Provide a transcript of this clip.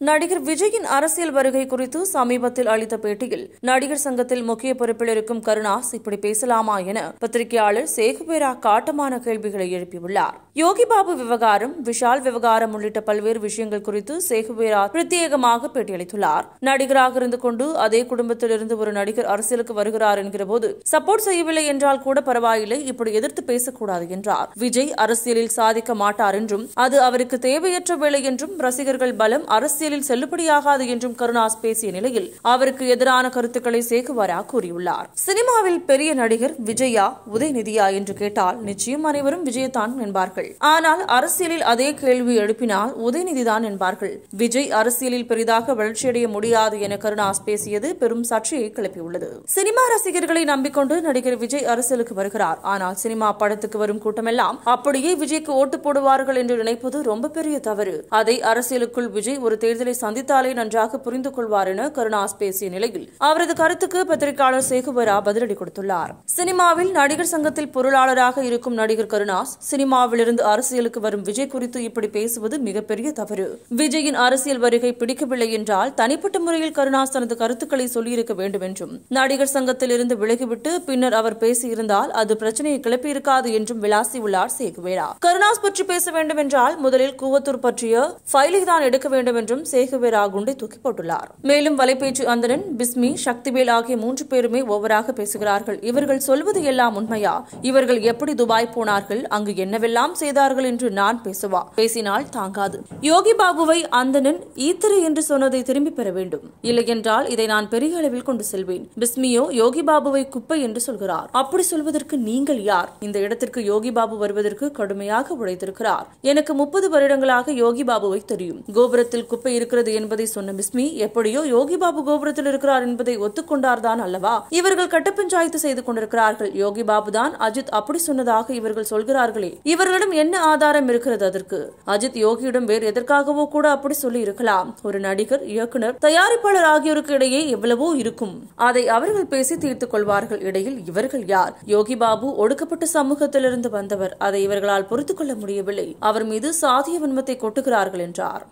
நடிகர் விஜயின் அரசியல் வருகை குறித்து சமீபத்தில் அளித்த பேட்டியில் நடிகர் சங்கத்தில் முக்கிய பொறுப்பில் இருக்கும் கருணாஸ் இப்படி பேசலாமா என பத்திரிகையாளர் சேகுபேரா காட்டமான கேள்விகளை எழுப்பியுள்ளார் யோகி பாபு விவகாரம் விஷால் விவகாரம் உள்ளிட்ட பல்வேறு விஷயங்கள் குறித்து சேகுபேரா பிரத்யேகமாக பேட்டியளித்துள்ளார் நடிகராக இருந்து கொண்டு அதே குடும்பத்திலிருந்து ஒரு நடிகர் அரசியலுக்கு வருகிறார் என்கிற போது சப்போர்ட் செய்யவில்லை என்றால் கூட பரவாயில்லை இப்படி எதிர்த்து பேசக்கூடாது என்றார் விஜய் அரசியலில் சாதிக்க மாட்டார் என்றும் அது அவருக்கு தேவையற்ற வேலை என்றும் ரசிகர்கள் பலம் அரசியலில் செல்லுபடியாகாது என்றும் கருணாஸ் பேசிய நிலையில் அவருக்கு எதிரான கருத்துக்களை சேகுவாரா கூறியுள்ளார் சினிமாவில் பெரிய நடிகர் விஜயா உதயநிதியா என்று கேட்டால் நிச்சயம் அனைவரும் விஜயத்தான் என்பார்கள் ஆனால் அரசியலில் அதே கேள்வி எழுப்பினால் உதயநிதிதான் என்பார்கள் விஜய் அரசியலில் பெரிதாக வளர்ச்சியடைய முடியாது என கருணாஸ் பேசியது பெரும் சர்ச்சையை கிளப்பியுள்ளது சினிமா ரசிகர்களை நம்பிக்கொண்டு நடிகர் விஜய் அரசியலுக்கு வருகிறார் ஆனால் சினிமா படத்துக்கு வரும் கூட்டமெல்லாம் அப்படியே விஜய்க்கு ஓட்டு போடுவார்கள் என்று நினைப்பது ரொம்ப பெரிய தவறு அதை அரசியலுக்குள் விஜய் ஒரு தேர்தலை சந்தித்தாலே நன்றாக புரிந்து கொள்வார் என கருணாஸ் பேசிய நிலையில் அவரது கருத்துக்கு பத்திரிகையாளர் சேகுவரா பதிலடி கொடுத்துள்ளார் சினிமாவில் நடிகர் சங்கத்தில் பொருளாளராக இருக்கும் நடிகர் கருணாஸ் சினிமாவிலிருந்து அரசியலுக்கு வரும் விஜய் குறித்து இப்படி பேசுவது மிகப்பெரிய தவறு விஜயின் அரசியல் வருகை பிடிக்கவில்லை என்றால் தனிப்பட்ட முறையில் கருணாஸ் தனது கருத்துக்களை சொல்லியிருக்க வேண்டும் என்றும் நடிகர் சங்கத்தில் இருந்து விலகிவிட்டு பின்னர் அவர் பேசியிருந்தால் அது பிரச்சனையை கிளப்பியிருக்காது என்றும் விளாசியுள்ளார் சேகுவேரா கருணாஸ் பற்றி பேச வேண்டும் என்றால் முதலில் கூவத்தூர் பற்றிய ஃபைலை தான் எடுக்க வேண்டும் என்றும் சேகுவேரா குண்டை தூக்கி போட்டுள்ளார் மேலும் வலைபேச்சு அந்தரன் பிஸ்மி சக்திவேல் ஆகிய மூன்று பேருமே ஓவராக பேசுகிறார்கள் இவர்கள் சொல்வது எல்லாம் உண்மையா இவர்கள் எப்படி துபாய் போனார்கள் அங்கு என்னவெல்லாம் செய்தார்கள் என்று நான் பேசுவா பேசினால் தாங்காது யோகி பாபுவை அந்தணன் ஈத்திரு என்று சொன்னதை திரும்பி பெற வேண்டும் இல்லையென்றால் இதை நான் பெரிய அளவில் கொண்டு செல்வேன் பிஸ்மியோ யோகி பாபுவை குப்பை என்று சொல்கிறார் அப்படி சொல்வதற்கு நீங்கள் யார் இந்த இடத்திற்கு யோகி பாபு வருவதற்கு கடுமையாக உழைத்திருக்கிறார் எனக்கு முப்பது வருடங்களாக யோகி பாபுவை தெரியும் கோபுரத்தில் குப்பை இருக்கிறது என்பதை சொன்ன பிஸ்மி எப்படியோ யோகி பாபு கோபுரத்தில் இருக்கிறார் என்பதை ஒத்துக்கொண்டார்தான் அல்லவா இவர்கள் கட்டப்பஞ்சாயத்து செய்து கொண்டிருக்கிறார்கள் யோகி பாபு தான் அஜித் அப்படி சொன்னதாக இவர்கள் சொல்கிறார்களே இவர்களிடம் என்ன ஆதாரம் இருக்கிறது அதற்கு அஜித் யோகியிடம் வேறு எதற்காகவோ கூட அப்படி சொல்லி இருக்கலாம் ஒரு நடிகர் இயக்குனர் தயாரிப்பாளர் ஆகியோருக்கு இடையே எவ்வளவோ இருக்கும் அதை அவர்கள் பேசி தீர்த்துக் கொள்வார்கள் இடையில் இவர்கள் யார் யோகி பாபு ஒடுக்கப்பட்ட சமூகத்திலிருந்து வந்தவர் அதை இவர்களால் பொறுத்துக் கொள்ள முடியவில்லை அவர் மீது சாதிய வன்மத்தை கொட்டுகிறார்கள் என்றார்